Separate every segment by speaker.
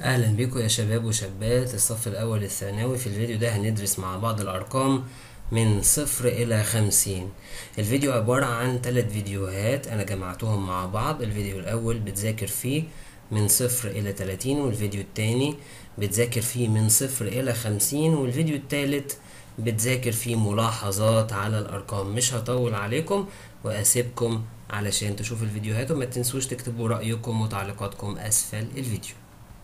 Speaker 1: اهلا بيكم يا شباب وشابات الصف الاول الثانوي في الفيديو ده هندرس مع بعض الارقام من صفر الى خمسين الفيديو عبارة عن ثلاث فيديوهات انا جمعتهم مع بعض الفيديو الاول بتذاكر فيه من صفر الى تلاتين والفيديو التاني بتذاكر فيه من صفر الى خمسين والفيديو التالت بتذاكر فيه ملاحظات على الارقام مش هطول عليكم واسيبكم علشان تشوفوا الفيديوهات وما تنسوش تكتبوا رأيكم وتعليقاتكم اسفل الفيديو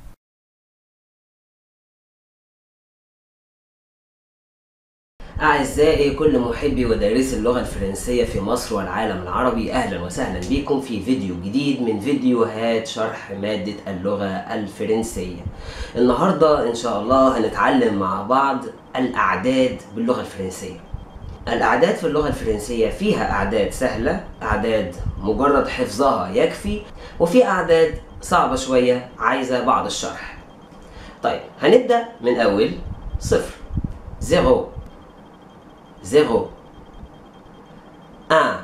Speaker 1: أعزائي كل محبي ودارسي اللغة الفرنسية في مصر والعالم العربي أهلا وسهلا بكم في فيديو جديد من فيديوهات شرح مادة اللغة الفرنسية النهاردة إن شاء الله هنتعلم مع بعض الأعداد باللغة الفرنسية الأعداد في اللغة الفرنسية فيها أعداد سهلة أعداد مجرد حفظها يكفي وفي أعداد صعبة شوية عايزة بعض الشرح طيب هنبدأ من أول صفر زيرو zéro, un,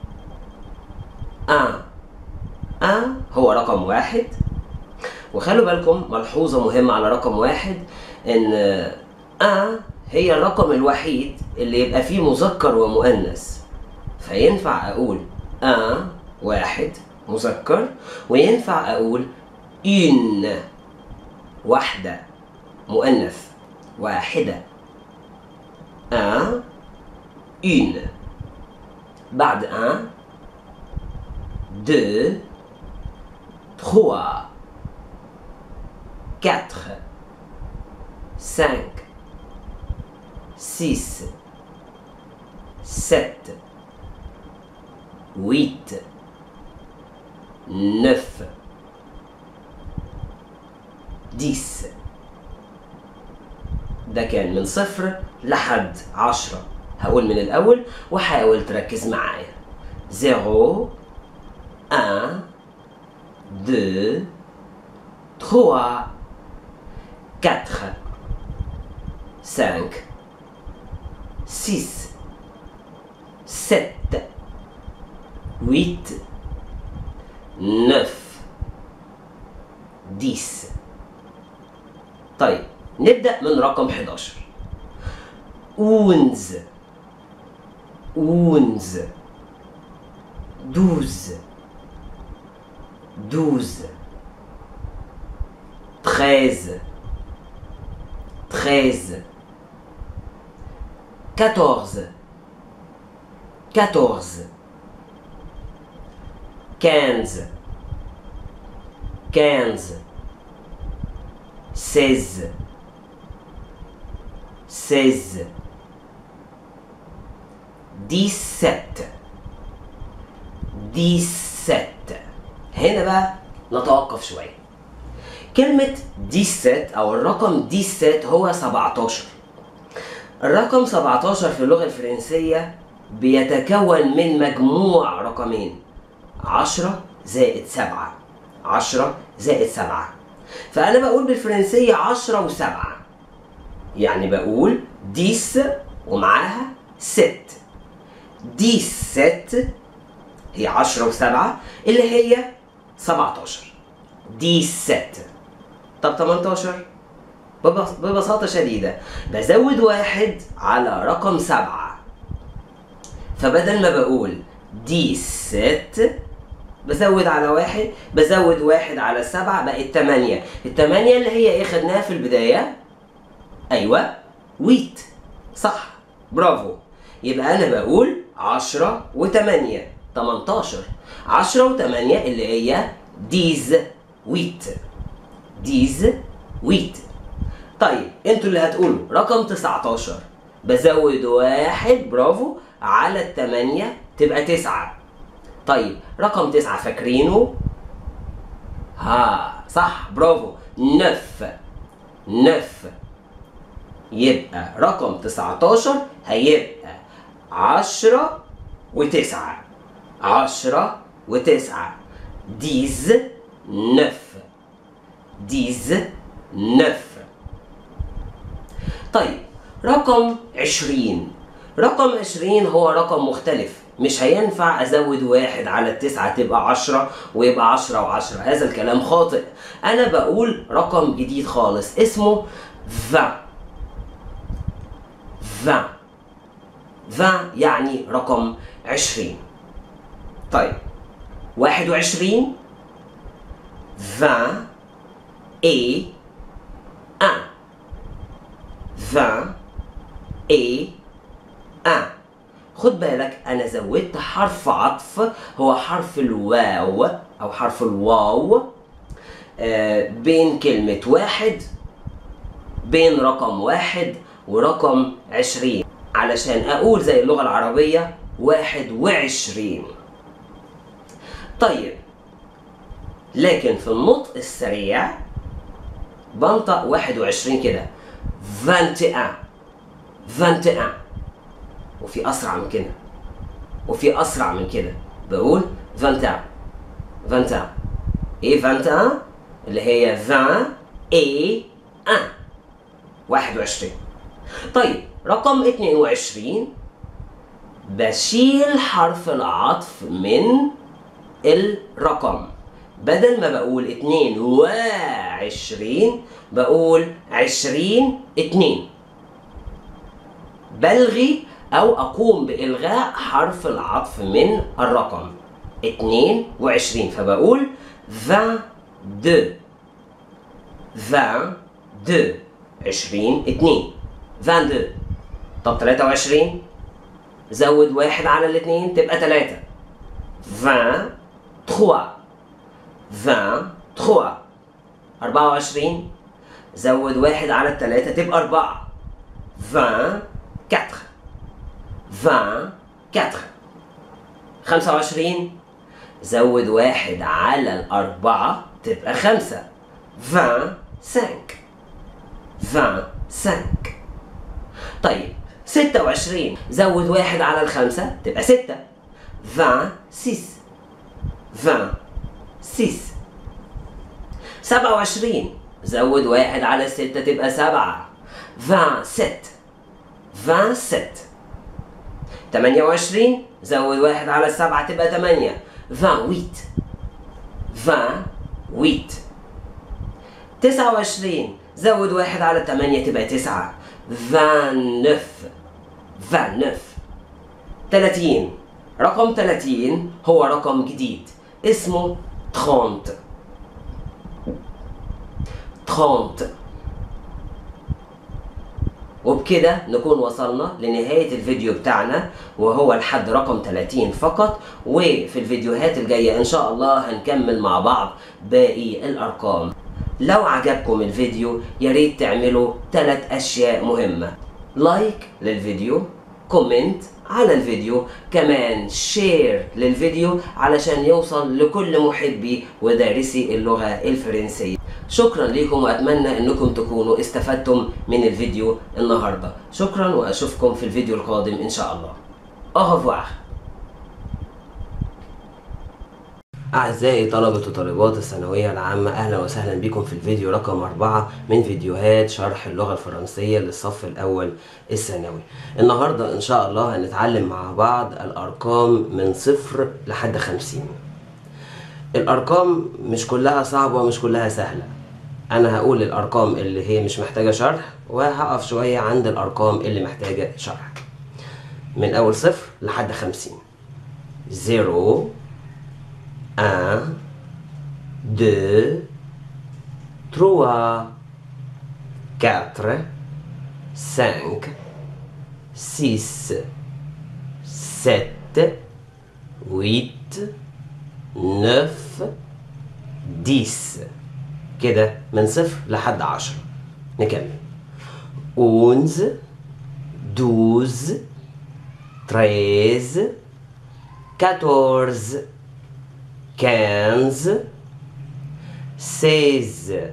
Speaker 1: un, un هو رقم واحد وخلوا بالكم ملحوظة مهمة على رقم واحد إن ان هي الرقم الوحيد اللي يبقى فيه مذكر ومؤنث فينفع أقول ان واحد مذكر وينفع أقول une واحدة مؤنث واحدة un une. بعد un, deux, trois, quatre, cinq, six, sept, huit, neuf, dix. ده كان من صفر لحد عشرة هقول من الأول وحاول تركز معايا زيرو ان دو تخوا كاتخ سانك سيس ست huit neuf dix طيب نبدأ من رقم 11 أونز onze, douze, douze, treize, treize, quatorze, quatorze, quinze, quinze, seize, seize, 17 17 هنا بقى نتوقف شوية كلمة 17 أو الرقم 17 هو 17 الرقم 17 في اللغة الفرنسية بيتكون من مجموع رقمين 10 زائد 7 10 زائد 7 فأنا بقول بالفرنسية 10 و7 يعني بقول 10 ومعاها 6 دي ست هي عشرة وسبعة اللي هي سبعتاشر دي ست طب تمنتاشر ببساطة شديدة بزود واحد على رقم سبعة فبدل ما بقول دي ست بزود على واحد بزود واحد على السبعة بقت تمانية التمانية اللي هي ايه خدناها في البداية ايوه ويت صح برافو يبقى انا بقول عشرة وتمانية تمنتاشر عشرة وتمانية اللي هي ديز ويت ديز ويت طيب انتوا اللي هتقولوا رقم تسعتاشر بزود واحد برافو على التمانية تبقى تسعة طيب رقم تسعة فاكرينه؟ ها صح برافو نف نف يبقى رقم تسعتاشر هيبقى عشرة وتسعة عشرة وتسعة ديز نف ديز نف طيب رقم عشرين رقم عشرين هو رقم مختلف مش هينفع ازود واحد على التسعة تبقى عشرة ويبقى عشرة وعشرة هذا الكلام خاطئ انا بقول رقم جديد خالص اسمه 20 20 20 يعني رقم عشرين طيب واحد وعشرين 20 et 1 20 et 1 خد بالك انا زودت حرف عطف هو حرف الواو او حرف الواو آه بين كلمة واحد بين رقم واحد ورقم عشرين علشان اقول زي اللغة العربية واحد وعشرين طيب لكن في النطق السريع بنطق 21 كده 21 21 وفي اسرع من كده وفي اسرع من كده بقول 21 21 ايه 21 اللي هي 20 اي 1 21 طيب رقم 22 بشيل حرف العطف من الرقم بدل ما بقول اتنين وعشرين بقول عشرين اتنين بلغي أو أقوم بإلغاء حرف العطف من الرقم اتنين وعشرين فبقول فان دو فان دو عشرين اتنين فان دو طب تلاتة وعشرين زود واحد على الاتنين تبقى تلاتة فان تخوا 23 24 زود واحد على التلاتة تبقى أربعة 24 24 25 زود واحد على الأربعة تبقى خمسة 25 25 طيب 26 زود واحد على الخمسة تبقى ستة 26 20 6 27 زود واحد على الستة تبقى سبعة 27 27 28 زود واحد على السبعة تبقى تمانية 28 28 29 زود واحد على التمانية تبقى تسعة 29 29 30 رقم 30 هو رقم جديد اسمه 30 30 وبكده نكون وصلنا لنهاية الفيديو بتاعنا وهو الحد رقم 30 فقط وفي الفيديوهات الجاية إن شاء الله هنكمل مع بعض باقي الأرقام لو عجبكم الفيديو ياريت تعملوا ثلاث أشياء مهمة لايك للفيديو كومنت على الفيديو كمان شير للفيديو علشان يوصل لكل محبي ودارسي اللغة الفرنسية شكرا لكم واتمنى انكم تكونوا استفدتم من الفيديو النهاردة شكرا واشوفكم في الفيديو القادم ان شاء الله au revoir أعزائي طلبة وطالبات الثانوية العامة أهلا وسهلا بكم في الفيديو رقم أربعة من فيديوهات شرح اللغة الفرنسية للصف الأول الثانوي النهاردة إن شاء الله هنتعلم مع بعض الأرقام من صفر لحد خمسين الأرقام مش كلها صعبة ومش كلها سهلة أنا هقول الأرقام اللي هي مش محتاجة شرح وهقف شوية عند الأرقام اللي محتاجة شرح من أول صفر لحد خمسين زيرو un, deux, trois, quatre, cinq, six, sept, huit, neuf, dix كده من صفر لحد عشرة نكمل onze, douze, treize, quatorze, 15 16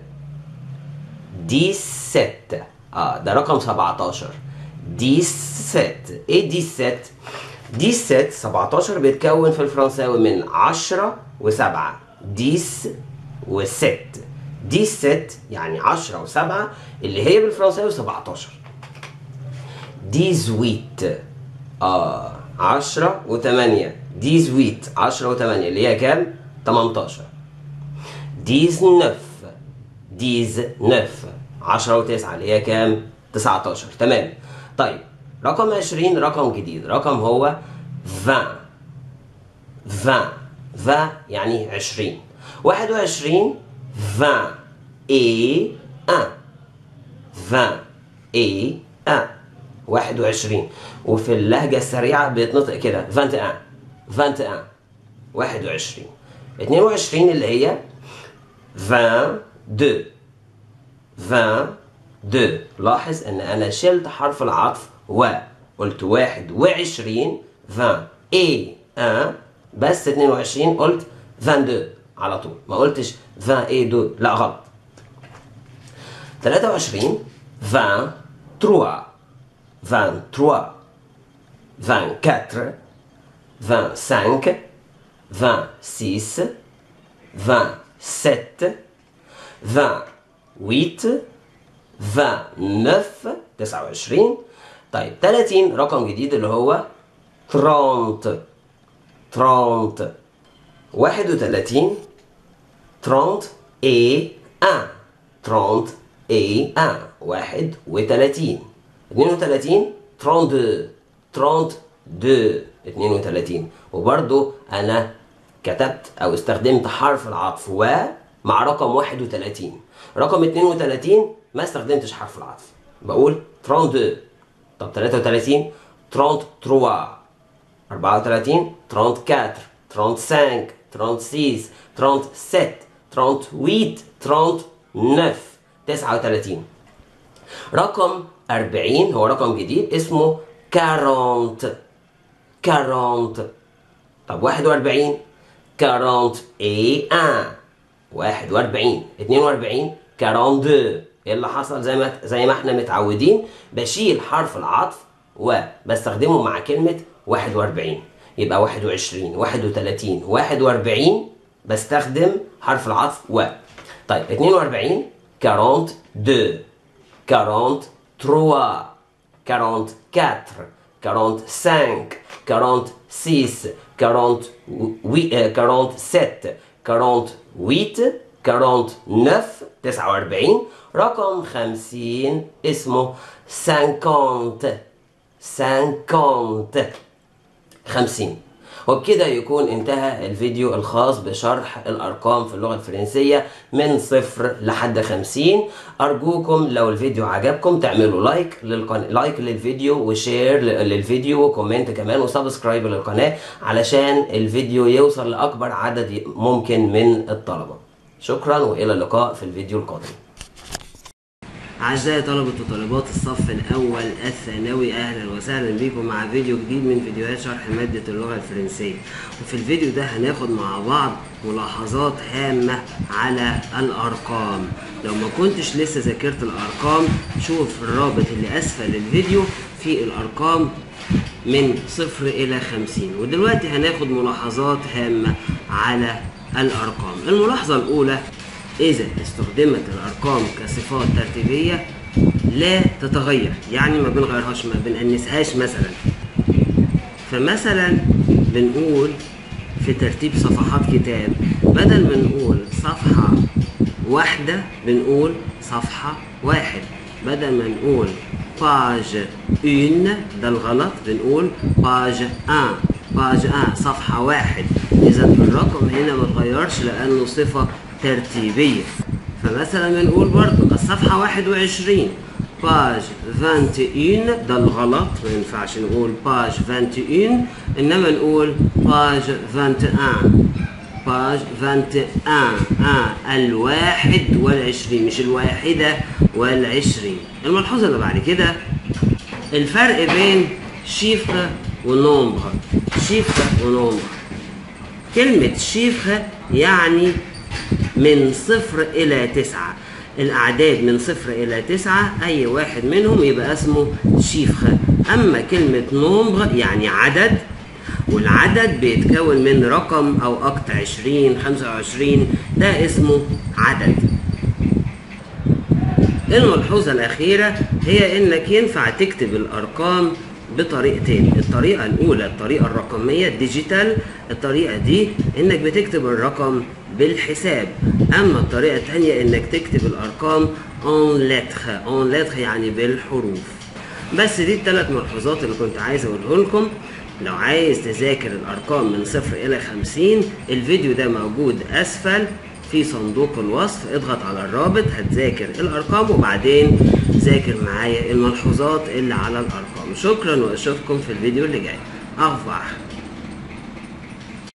Speaker 1: 17 اه ده رقم 17 17 ايه 17 17 17 بيتكون في الفرنساوي من 10 و7 10 و 6 17 يعني 10 و7 اللي هي بالفرنساوي 17 18 اه 10 و8 18 10 و8 اللي هي كام 18 19 19 10 و9 اللي هي كام 19 تمام طيب رقم 20 رقم جديد رقم هو 20 20 20 يعني 20 21 20 et 1 20 et 1 21 وفي اللهجة السريعة بيتنطق كده 21 21 21 22 اللي هي 22 22 لاحظ ان انا شلت حرف العطف و قلت 21 20 اي 1 بس 22 قلت 22 على طول ما قلتش 20 اي 2 لا غلط 23 23 23 24 25 26 27 28 29 29 طيب 30 رقم جديد اللي هو 30 30 31 30 et 1 30 et 1 31 32 32 32 32 وبرضو انا كتبت او استخدمت حرف العطف و مع رقم 31 رقم 32 ما استخدمتش حرف العطف بقول 32 طب 33 33 34 34 35 36 37 38 39 39 رقم 40 هو رقم جديد اسمه 40 40 طب 41 40 et 1 41 42 42 ايه اللي حصل زي ما زي ما احنا متعودين بشيل حرف العطف وبستخدمه مع كلمة 41 يبقى 21 31 41 بستخدم حرف العطف و طيب 42 42 43 44 45 46 48 47 48 49 49 رقم 50 اسمه 50 50 50 وبكده يكون انتهى الفيديو الخاص بشرح الأرقام في اللغة الفرنسية من صفر لحد خمسين أرجوكم لو الفيديو عجبكم تعملوا لايك للقن... لايك للفيديو وشير للفيديو وكومنت كمان وسبسكرايب للقناة علشان الفيديو يوصل لأكبر عدد ممكن من الطلبة شكرا وإلى اللقاء في الفيديو القادم أعزائي طلبة وطالبات الصف الأول الثانوي أهلا وسهلا بكم مع فيديو جديد من فيديوهات شرح مادة اللغة الفرنسية وفي الفيديو ده هناخد مع بعض ملاحظات هامة على الأرقام لو ما كنتش لسه ذاكرت الأرقام شوف الرابط اللي أسفل الفيديو في الأرقام من صفر إلى خمسين ودلوقتي هناخد ملاحظات هامة على الأرقام الملاحظة الأولى إذا استخدمت الأرقام كصفات ترتيبية لا تتغير يعني ما بنغيرهاش ما بنأنسهاش مثلا فمثلا بنقول في ترتيب صفحات كتاب بدل ما نقول صفحة واحدة بنقول صفحة واحد بدل ما نقول باج اون ده الغلط بنقول باج ان باج ان صفحة واحد إذا الرقم هنا ما اتغيرش لأنه صفة ترتيبية فمثلا بنقول برضو الصفحة 21 باج 21 ده الغلط ما ينفعش نقول باج 21 إنما نقول باج 21 باج 21 آه الواحد والعشرين مش الواحدة والعشرين الملحوظة اللي بعد كده الفرق بين شيفرة ونومبر شيفرة ونومبر كلمة شيفرة يعني من صفر إلى تسعة الأعداد من صفر إلى تسعة أي واحد منهم يبقى اسمه شيفخة أما كلمة نومبر يعني عدد والعدد بيتكون من رقم أو أكتر عشرين خمسة وعشرين ده اسمه عدد الملحوظة الأخيرة هي إنك ينفع تكتب الأرقام بطريقتين الطريقة الأولى الطريقة الرقمية ديجيتال الطريقة دي إنك بتكتب الرقم بالحساب أما الطريقة التانية إنك تكتب الأرقام اون لتر اون لتر يعني بالحروف بس دي الثلاث ملحوظات اللي كنت عايز أقوله لكم لو عايز تذاكر الأرقام من صفر إلى خمسين الفيديو ده موجود أسفل في صندوق الوصف اضغط على الرابط هتذاكر الأرقام وبعدين ذاكر معايا الملحوظات اللي على الأرقام شكرا وأشوفكم في الفيديو اللي جاي أغفر